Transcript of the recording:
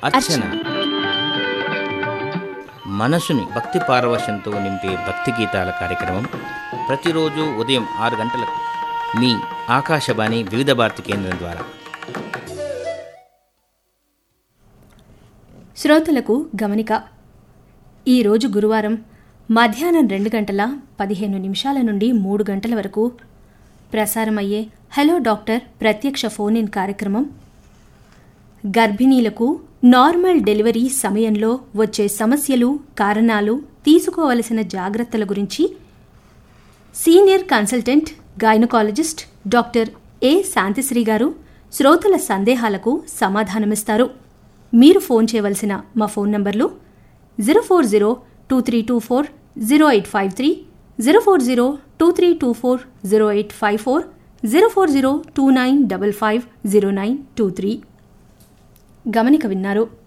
అర్చన మనసుని భక్తి పారవశంతో నింపే భక్తి గీతాల కార్యక్రమం ప్రతిరోజు ఉదయం ఆరు గంటలకు మీ ఆకాశవాణి వివిధ భారతి కేంద్రం ద్వారా శ్రోతలకు గమనిక ఈరోజు గురువారం మధ్యాహ్నం రెండు గంటల పదిహేను నిమిషాల నుండి మూడు గంటల వరకు ప్రసారమయ్యే హలో డాక్టర్ ప్రత్యక్ష ఫోన్ ఇన్ కార్యక్రమం గర్భిణీలకు నార్మల్ డెలివరీ సమయంలో వచ్చే సమస్యలు కారణాలు తీసుకోవలసిన జాగ్రత్తల గురించి senior consultant gynaecologist doctor A Shantishri గారు శ్రోతల సందేహాలకు సమాధానమిస్తారు మీరు ఫోన్ చేయవలసిన మా ఫోన్ నంబర్లు zero four zero two three two four zero eight five three zero four zero two three two four zero eight five four zero four zero two nine double five zero nine two three గమనిక విన్నారు